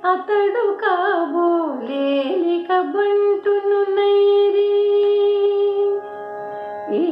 అతడు కాబోలేలిక బంటును నైరి ఈ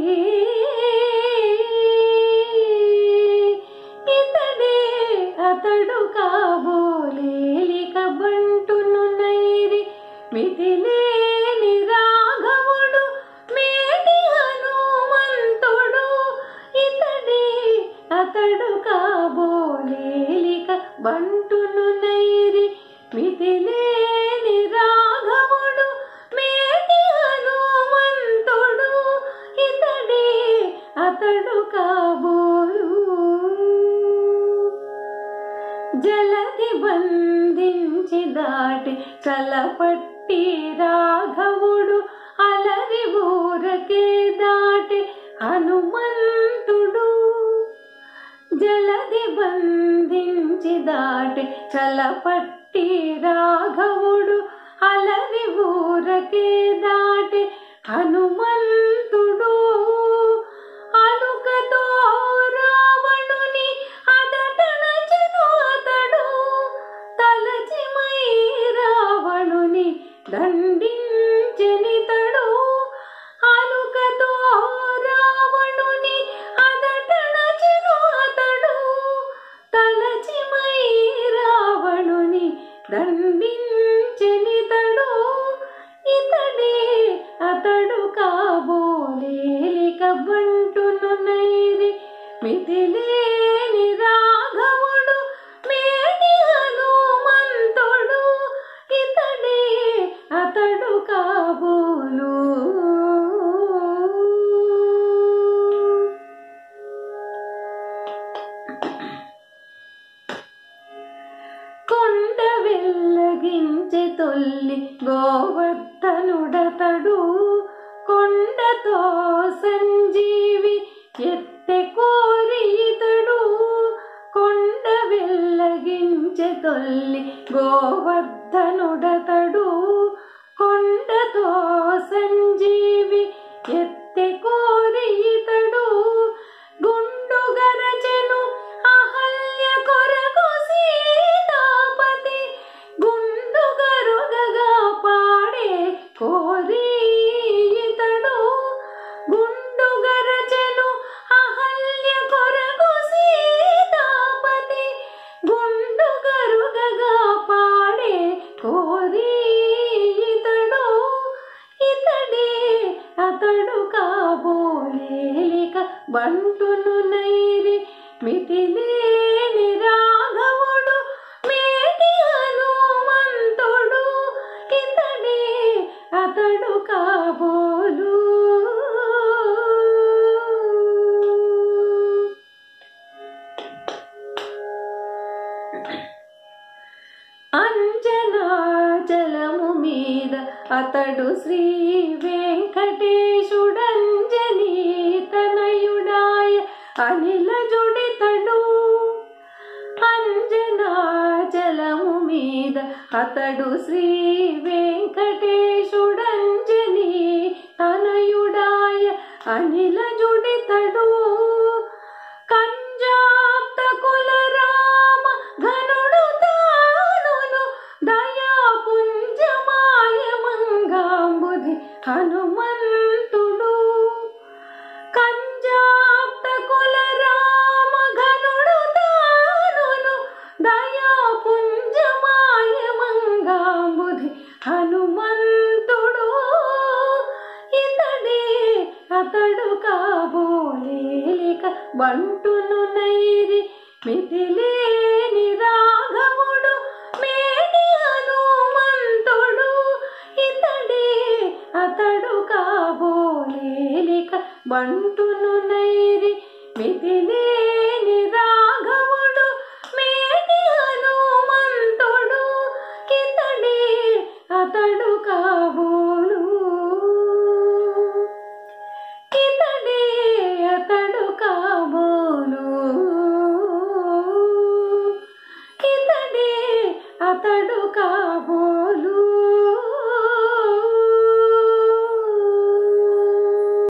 ఇతడే అతడు కాబోలేలిక బంటును నైరి మితిలేని రాఘవుడు మేటి హనుమంతుడు ఇతడే అతడు కాబోలేలిక బంటును నైరి మితిలేని రాఘవుడు మేటి హనుమంతుడు ఇతడే అతడు కాబోలు జలది బంధించి దాటి చలపట్టి రాఘవుడు అలరి ఊరకే దాటి హనుమంతుడు జలది బంధించి దాటి చలపట్టి రాఘవుడు అలరి ఊరకే దాటి హనుమంతుడు అలుకతో రావణుని అదటనచెను అతడు తలచి మై రావణుని దండించెనితడు అలుకతో రావణుని అదటనచెను అతడు తలచి మై రావణుని దండించెనితడు ఇతడే అతడు కాబోలేలిక బంటును నైరి మితిలేని రాఘవుడు మేటి హనుమంతుడు ఇతడే అతడు కాబోలు కొండ వెళ్ళగించి తొల్లి గోవర్ధనుడతడు కొండతో సంజీవి ఎత్తె కోరి ఇతడు కొండ వెళ్ళగించె తొల్లి గోవర్ధనుడతడు కొండతో సంజీవి ఎత్తె కోరి ఇతడు గుండు గరచెను అహల్య కొరకు సీతాపతి గుండు గరుగగా పాడే కోరి ఇతడు గుండు గరచెను అహల్య కొరకు సీతాపతి గుండు గరుగగా పాడే కోరి ఇతడు ఇతడే అతడు కాబోలేలిక బంటును నైరి మితిలేని రాఘవుడు మేటి హనుమంతుడు ఇతడే అతడు కాబోలు అంజనాచలము మీద అతడు శ్రీ వెంకటేశుడంజనీ తనయుడాయ అనిల జుడితడు అంజనాచలము మీద అతడు శ్రీ వెంకటేశుడంజనీ తనయుడాయ అనిల జుడితడు కంజాప్త కుల రామ ఘనుడు తానును దయాపుంజమాయ మంగాంబుధి హనుమంతుడు కంజాప్త కుల రామ ఘనుడు తానును దయాపుంజమాయ మంగాంబుధి హనుమంతుడు ఇతడే అతడు కాబోలేలిక బంటును నైరి మిథిలి